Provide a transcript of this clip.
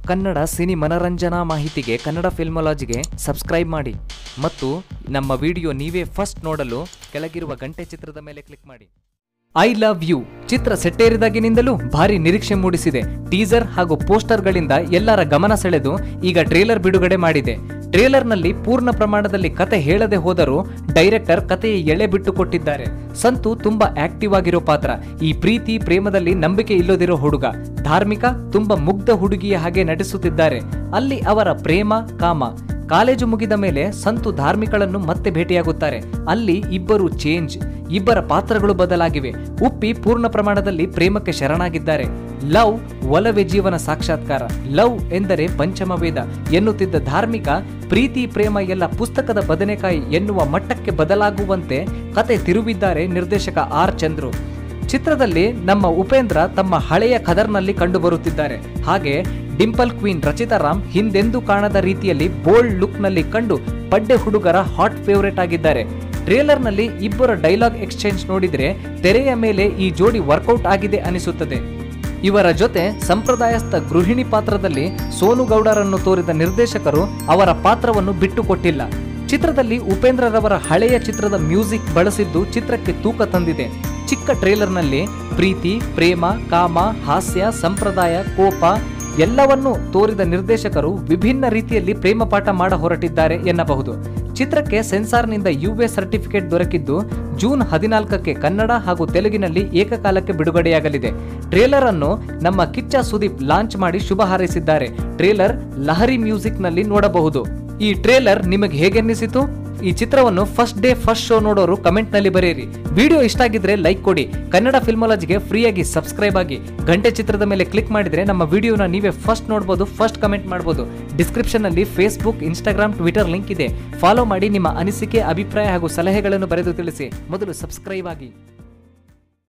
Kannada cine ಮನರಂಜನಾ ಮಾಹಿತಿಗೆ Kannada ಫಿಲ್ಮಾಲಜಿಗೆ subscribe ಮಾಡಿ ಮತ್ತು ನಮ್ಮ ವಿಡಿಯೋ ನೀವೇ ಫಸ್ಟ್ ನೋಡಲು ಕೆಳಗಿರುವ ಗಂಟೆ ಚಿತ್ರದ ಮೇಲೆ ಕ್ಲಿಕ್ ಮಾಡಿ ಐ ಲವ್ ಯು ಚಿತ್ರ ಸೆಟ್ಟೇರಿದಾಗಿನಿಂದಲೂ ಭಾರಿ ನಿರೀಕ್ಷೆ ಮೂಡಿಸಿದೆ ಟೀಸರ್ ಹಾಗೂ ಪೋಸ್ಟರ್ಗಳಿಂದ ಎಲ್ಲರ ಗಮನ ಸೆಳೆದು ಈಗ ಟ್ರೇಲರ್ ಬಿಡುಗಡೆ ಮಾಡಿದೆ ಟ್ರೇಲರ್ನಲ್ಲಿ ಪೂರ್ಣ ಪ್ರಮಾಣದಲ್ಲಿ ಕತೆ ಹೇಳದೆ ಹೋದರೂ ಡೈರೆಕ್ಟರ್ ಕತೆಯ ಎಳೆ ಬಿಟ್ಟು ಕೊಟ್ಟಿದ್ದಾರೆ ಸಂತು ತುಂಬಾ ಆಕ್ಟಿವ್ ಆಗಿರೋ ಪಾತ್ರ ಈ ಪ್ರೀತಿ ಪ್ರೇಮದಲ್ಲಿ ನಂಬಿಕೆ ಇಲ್ಲದಿರೋ ಹುಡುಗ ಧಾರ್ಮಿಕ ತುಂಬಾ ಮುಗ್ಧ ಹುಡುಗಿಯ ಹಾಗೆ ನಟಿಸುತ್ತಿದ್ದಾರೆ ಅಲ್ಲಿ ಅವರ ಪ್ರೇಮ ಕಾಮ ಕಾಲೇಜು ಮುಗಿದ ಮೇಲೆ ಸಂತು ಧಾರ್ಮಿಕಳನ್ನು ಮತ್ತೆ ಭೇಟಿಯಾಗುತ್ತಾರೆ ಅಲ್ಲಿ ಇಬ್ಬರು ಚೇಂಜ್ ಇಬ್ಬರ ಪಾತ್ರಗಳು ಬದಲಾಗಿವೆ ಉಪ್ಪಿ ಪೂರ್ಣ ಪ್ರಮಾಣದಲ್ಲಿ ಪ್ರೇಮಕ್ಕೆ ಶರಣಾಗಿದ್ದಾರೆ ಲವ್ ಒಲವೇ ಜೀವನ ಸಾಕ್ಷಾತ್ಕಾರ ಲವ್ ಎಂದರೆ ಪಂಚಮ ವೇದ ಎನ್ನುತ್ತಿದ್ದ ಧಾರ್ಮಿಕ ಪ್ರೀತಿ ಪ್ರೇಮ ಎಲ್ಲ ಪುಸ್ತಕದ ಬದನೆಕಾಯಿ ಎನ್ನುವ ಮಟ್ಟಕ್ಕೆ ಬದಲಾಗುವಂತೆ ಕತೆ ತಿರುವಿದ್ದಾರೆ ನಿರ್ದೇಶಕ ಆರ್ ಚಂದ್ರು ಚಿತ್ರದಲ್ಲಿ ನಮ್ಮ ಉಪೇಂದ್ರ ತಮ್ಮ ಹಳೆಯ ಖದರ್ನಲ್ಲಿ ಕಂಡುಬರುತ್ತಿದ್ದಾರೆ ಹಾಗೆ ಡಿಂಪಲ್ ಕ್ವೀನ್ ರಚಿತಾ ರಾಮ್ ಹಿಂದೆಂದೂ ಕಾಣದ ರೀತಿಯಲ್ಲಿ ಬೋಲ್ಡ್ ಲುಕ್ನಲ್ಲಿ ಕಂಡು ಪಡ್ಡೆ ಹುಡುಗರ ಹಾಟ್ ಫೇವರೇಟ್ ಆಗಿದ್ದಾರೆ ಟ್ರೇಲರ್ನಲ್ಲಿ ಇಬ್ಬರ ಡೈಲಾಗ್ ಎಕ್ಸ್ಚೇಂಜ್ ನೋಡಿದ್ರೆ ತೆರೆಯ ಮೇಲೆ ಈ ಜೋಡಿ ವರ್ಕೌಟ್ ಆಗಿದೆ ಅನಿಸುತ್ತದೆ ಇವರ ಜೊತೆ ಸಂಪ್ರದಾಯಸ್ಥ ಗೃಹಿಣಿ ಪಾತ್ರದಲ್ಲಿ ಸೋನು ಗೌಡರನ್ನು ತೋರಿದ ನಿರ್ದೇಶಕರು ಅವರ ಪಾತ್ರವನ್ನು ಬಿಟ್ಟುಕೊಟ್ಟಿಲ್ಲ ಚಿತ್ರದಲ್ಲಿ ಉಪೇಂದ್ರರವರ ಹಳೆಯ ಚಿತ್ರದ ಮ್ಯೂಸಿಕ್ ಬಳಸಿದ್ದು ಚಿತ್ರಕ್ಕೆ ತೂಕ ತಂದಿದೆ ಚಿಕ್ಕ ಟ್ರೇಲರ್ನಲ್ಲಿ ಪ್ರೀತಿ ಪ್ರೇಮ ಕಾಮ ಹಾಸ್ಯ ಸಂಪ್ರದಾಯ ಕೋಪ ಎಲ್ಲವನ್ನೂ ತೋರಿದ ನಿರ್ದೇಶಕರು ವಿಭಿನ್ನ ರೀತಿಯಲ್ಲಿ ಪ್ರೇಮ ಪಾಠ ಮಾಡ ಹೊರಟಿದ್ದಾರೆ ಎನ್ನಬಹುದು ಚಿತ್ರಕ್ಕೆ ಸೆನ್ಸಾರ್ನಿಂದ ಯುಎ ಸರ್ಟಿಫಿಕೇಟ್ ದೊರಕಿದ್ದು ಜೂನ್ ಹದಿನಾಲ್ಕಕ್ಕೆ ಕನ್ನಡ ಹಾಗೂ ತೆಲುಗಿನಲ್ಲಿ ಏಕಕಾಲಕ್ಕೆ ಬಿಡುಗಡೆಯಾಗಲಿದೆ ಟ್ರೇಲರ್ ಅನ್ನು ನಮ್ಮ ಕಿಚ್ಚ ಸುದೀಪ್ ಲಾಂಚ್ ಮಾಡಿ ಶುಭ ಹಾರೈಸಿದ್ದಾರೆ ಟ್ರೇಲರ್ ಲಹರಿ ಮ್ಯೂಸಿಕ್ನಲ್ಲಿ ನೋಡಬಹುದು ಈ ಟ್ರೇಲರ್ ನಿಮಗೆ ಹೇಗೆನ್ನಿಸಿತು ಈ ಚಿತ್ರವನ್ನು ಫಸ್ಟ್ ಡೇ ಫಸ್ಟ್ ಶೋ ನೋಡೋರು ಕಮೆಂಟ್ ನಲ್ಲಿ ಬರೆಯಿರಿ ವಿಡಿಯೋ ಇಷ್ಟ ಆಗಿದ್ರೆ ಲೈಕ್ ಕೊಡಿ ಕನ್ನಡ ಫಿಲ್ಮಾಲಜಿಗೆ ಫ್ರೀಯಾಗಿ ಸಬ್ಸ್ಕ್ರೈಬ್ ಆಗಿ ಗಂಟೆ ಚಿತ್ರದ ಮೇಲೆ ಕ್ಲಿಕ್ ಮಾಡಿದ್ರೆ ನಮ್ಮ ವಿಡಿಯೋನ ನೀವೇ ಫಸ್ಟ್ ನೋಡಬಹುದು ಫಸ್ಟ್ ಕಮೆಂಟ್ ಮಾಡಬಹುದು ಡಿಸ್ಕ್ರಿಪ್ಷನ್ ನಲ್ಲಿ ಫೇಸ್ಬುಕ್ ಇನ್ಸ್ಟಾಗ್ರಾಮ್ ಟ್ವಿಟರ್ ಲಿಂಕ್ ಇದೆ ಫಾಲೋ ಮಾಡಿ ನಿಮ್ಮ ಅನಿಸಿಕೆ ಅಭಿಪ್ರಾಯ ಹಾಗೂ ಸಲಹೆಗಳನ್ನು ಬರೆದು ತಿಳಿಸಿ ಮೊದಲು ಸಬ್ಸ್ಕ್ರೈಬ್ ಆಗಿ